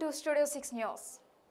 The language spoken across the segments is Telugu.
టు స్టూడియో సిక్స్ న్యూస్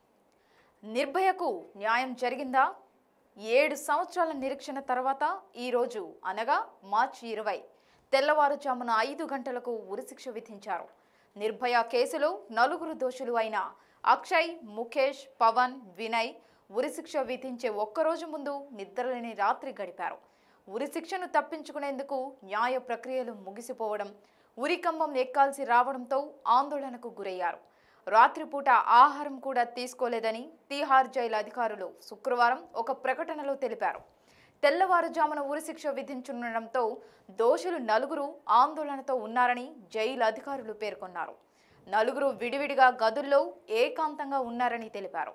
నిర్భయకు న్యాయం జరిగిందా ఏడు సంవత్సరాల నిరీక్షణ తర్వాత ఈరోజు అనగా మార్చి ఇరవై తెల్లవారుజామున ఐదు గంటలకు ఉరిశిక్ష విధించారు నిర్భయ కేసులో నలుగురు దోషులు అయిన అక్షయ్ ముఖేష్ పవన్ వినయ్ ఉరిశిక్ష విధించే ఒక్కరోజు ముందు నిద్రలేని రాత్రి గడిపారు ఉరిశిక్షను తప్పించుకునేందుకు న్యాయ ప్రక్రియలు ముగిసిపోవడం ఉరికంబం ఎక్కాల్సి రావడంతో ఆందోళనకు గురయ్యారు రాత్రిపూట ఆహారం కూడా తీసుకోలేదని తీహార్ జైలు అధికారులు శుక్రవారం ఒక ప్రకటనలో తెలిపారు తెల్లవారుజామున ఉరిశిక్ష విధించనుండడంతో దోషులు నలుగురు ఆందోళనతో ఉన్నారని జైలు అధికారులు పేర్కొన్నారు నలుగురు విడివిడిగా గదుల్లో ఏకాంతంగా ఉన్నారని తెలిపారు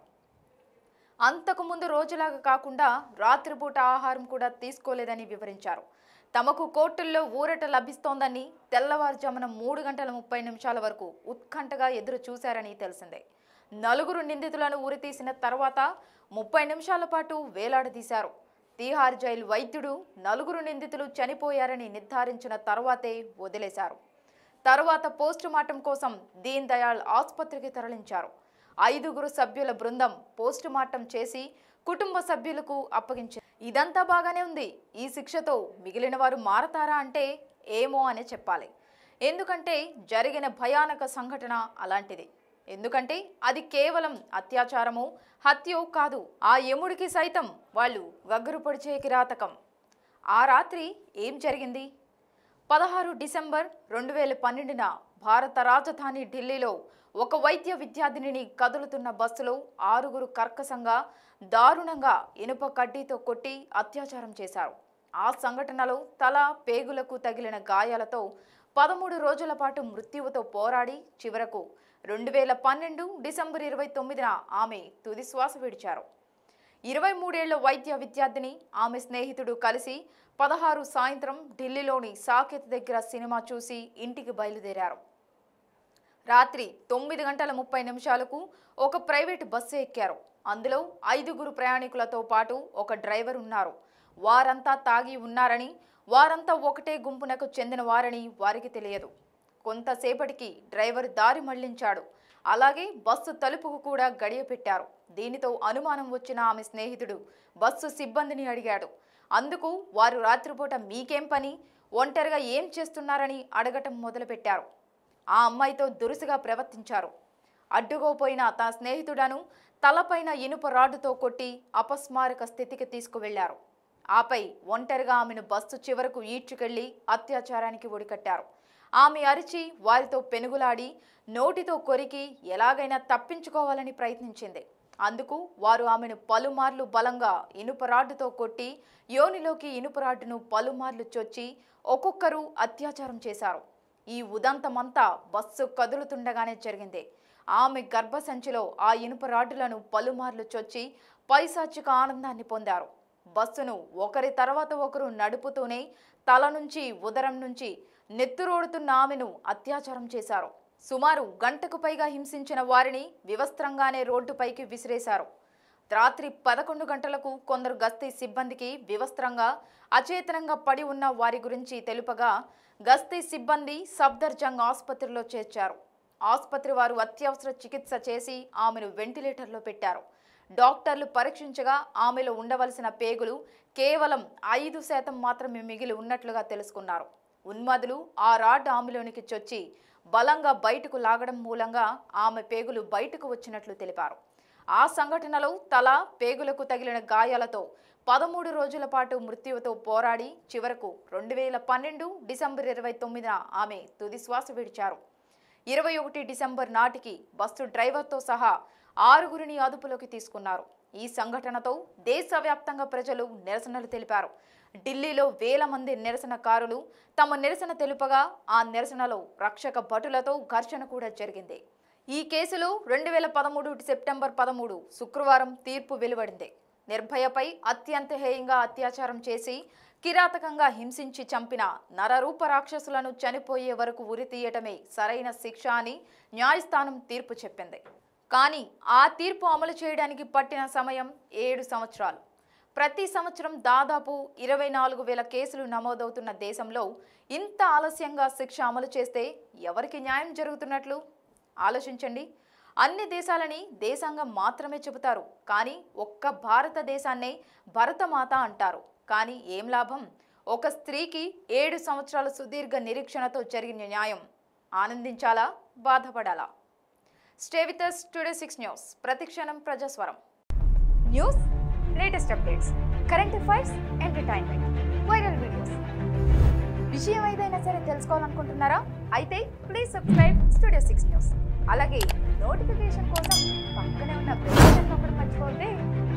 అంతకుముందు రోజులాగా కాకుండా రాత్రిపూట ఆహారం కూడా తీసుకోలేదని వివరించారు తమకు కోర్టుల్లో ఊరట లభిస్తోందని తెల్లవారుజామున మూడు గంటల ముప్పై నిమిషాల వరకు ఉత్కంఠగా ఎదురు చూశారని తెలిసిందే నలుగురు నిందితులను ఉరితీసిన తర్వాత ముప్పై నిమిషాల పాటు వేలాడదీశారు తీహార్ జైలు వైద్యుడు నలుగురు నిందితులు చనిపోయారని నిర్ధారించిన తర్వాతే వదిలేశారు తరువాత పోస్టు మార్టం కోసం దీన్ దయాళ్ ఆసుపత్రికి తరలించారు ఐదుగురు సభ్యుల బృందం పోస్టు మార్టం చేసి కుటుంబ సభ్యులకు అప్పగించారు ఇదంతా బాగానే ఉంది ఈ శిక్షతో మిగిలిన వారు మారతారా అంటే ఏమో అనే చెప్పాలి ఎందుకంటే జరిగిన భయానక సంఘటన అలాంటిది ఎందుకంటే అది కేవలం అత్యాచారము హత్యో కాదు ఆ యముడికి సైతం వాళ్ళు గగ్గరు పొడిచే కిరాతకం ఆ రాత్రి ఏం జరిగింది పదహారు డిసెంబర్ రెండు వేల పన్నెండున భారత రాజధాని ఢిల్లీలో ఒక వైద్య విద్యార్థినిని కదులుతున్న బస్సులో ఆరుగురు కర్కశంగా దారుణంగా ఇనుప కడ్డీతో కొట్టి అత్యాచారం చేశారు ఆ సంఘటనలో తల పేగులకు తగిలిన గాయాలతో పదమూడు రోజుల పాటు మృత్యువుతో పోరాడి చివరకు రెండు వేల పన్నెండు డిసెంబర్ ఇరవై తొమ్మిదిన ఆమె తుది శ్వాస విడిచారు ఇరవై మూడేళ్ల వైద్య విద్యార్థిని ఆమె స్నేహితుడు కలిసి పదహారు సాయంత్రం ఢిల్లీలోని సాకేత్ దగ్గర సినిమా చూసి ఇంటికి బయలుదేరారు రాత్రి తొమ్మిది గంటల ముప్పై నిమిషాలకు ఒక ప్రైవేటు బస్సు ఎక్కారు అందులో ఐదుగురు ప్రయాణికులతో పాటు ఒక డ్రైవర్ ఉన్నారు వారంతా తాగి ఉన్నారని వారంతా ఒకటే గుంపునకు చెందిన వారని వారికి తెలియదు కొంతసేపటికి డ్రైవర్ దారి మళ్లించాడు అలాగే బస్సు తలుపుకు కూడా గడియ పెట్టారు దీనితో అనుమానం వచ్చిన ఆమె స్నేహితుడు బస్సు సిబ్బందిని అడిగాడు అందుకు వారు రాత్రిపూట మీకేం పని ఒంటరిగా ఏం చేస్తున్నారని అడగటం మొదలుపెట్టారు ఆ అమ్మాయితో దురుసుగా ప్రవర్తించారు అడ్డుకోపోయిన తన స్నేహితుడను తలపైన ఇనుప రాడ్డుతో కొట్టి అపస్మారక స్థితికి తీసుకువెళ్లారు ఆపై ఒంటరిగా ఆమెను బస్సు చివరకు ఈడ్చుకెళ్లి అత్యాచారానికి ఒడికట్టారు ఆమె అరిచి వారితో పెనుగులాడి నోటితో కొరికి ఎలాగైనా తప్పించుకోవాలని ప్రయత్నించింది అందుకు వారు ఆమెను పలుమార్లు బలంగా ఇనుప రాడ్డుతో కొట్టి యోనిలోకి ఇనుప రాడ్డును పలుమార్లు చొచ్చి ఒక్కొక్కరు అత్యాచారం చేశారు ఈ ఉదంతమంతా బస్సు కదులుతుండగానే జరిగింది ఆమె గర్భసంచిలో ఆ ఇనుప రాడ్డులను పలుమార్లు చొచ్చి పైశాచిక ఆనందాన్ని పొందారు బస్సును ఒకరి తర్వాత ఒకరు నడుపుతూనే తల నుంచి ఉదరం నుంచి నెత్తురోడుతున్న ఆమెను అత్యాచారం చేశారు సుమారు గంటకు పైగా హింసించిన వారిని వివస్త్రంగానే రోడ్డుపైకి విసిరేశారు రాత్రి పదకొండు గంటలకు కొందరు గస్తీ సిబ్బందికి వివస్త్రంగా అచేతనంగా పడి ఉన్న వారి గురించి తెలుపగా గస్తీ సిబ్బంది సఫ్దర్జంగ్ ఆసుపత్రిలో చేర్చారు ఆసుపత్రి వారు అత్యవసర చికిత్స చేసి ఆమెను వెంటిలేటర్లో పెట్టారు డాక్టర్లు పరీక్షించగా ఆమెలో ఉండవలసిన పేగులు కేవలం ఐదు శాతం మాత్రమే మిగిలి ఉన్నట్లుగా తెలుసుకున్నారు ఉన్మాదులు ఆ రాడ్ ఆమెలోనికి చొచ్చి బలంగా బయటకు లాగడం మూలంగా ఆమె పేగులు బయటకు వచ్చినట్లు తెలిపారు ఆ సంఘటనలో తల పేగులకు తగిలిన గాయాలతో పదమూడు రోజుల పాటు మృత్యువుతో పోరాడి చివరకు రెండు వేల పన్నెండు డిసెంబర్ ఇరవై తొమ్మిదిన ఆమె తుది శ్వాస విడిచారు ఇరవై ఒకటి డిసెంబర్ నాటికి బస్సు డ్రైవర్తో సహా ఆరుగురిని అదుపులోకి తీసుకున్నారు ఈ సంఘటనతో దేశవ్యాప్తంగా ప్రజలు నిరసనలు తెలిపారు ఢిల్లీలో వేల మంది నిరసనకారులు తమ నిరసన తెలుపగా ఆ నిరసనలో రక్షక భటులతో ఘర్షణ కూడా జరిగింది ఈ కేసులో రెండు వేల పదమూడు సెప్టెంబర్ పదమూడు శుక్రవారం తీర్పు వెలువడింది నిర్భయపై అత్యంత హేయంగా అత్యాచారం చేసి కిరాతకంగా హింసించి చంపిన నరరూప రాక్షసులను చనిపోయే వరకు ఉరి తీయటమే సరైన శిక్ష అని న్యాయస్థానం తీర్పు చెప్పింది కానీ ఆ తీర్పు అమలు చేయడానికి పట్టిన సమయం ఏడు సంవత్సరాలు ప్రతి సంవత్సరం దాదాపు ఇరవై నాలుగు వేల కేసులు నమోదవుతున్న దేశంలో ఇంత ఆలస్యంగా శిక్ష అమలు చేస్తే ఎవరికి న్యాయం జరుగుతున్నట్లు ఆలోచించండి అన్ని దేశాలని దేశంగా మాత్రమే చెబుతారు కానీ ఒక్క భారతదేశాన్నే భరతమాత అంటారు కానీ ఏం లాభం ఒక స్త్రీకి ఏడు సంవత్సరాల సుదీర్ఘ నిరీక్షణతో జరిగిన న్యాయం ఆనందించాలా బాధపడాలా stay with us today six news ప్రతిక్షణం ప్రజాస్వరం news latest updates current affairs entertainment viral videos విషయం ఏదైనా సరే తెలుసుకోవాలనుకుంటున్నారా అయితే please subscribe studio six news అలాగే నోటిఫికేషన్ కోసం పక్కనే ఉన్న బెల్ బటన్ నొక్కడం మర్చిపోతే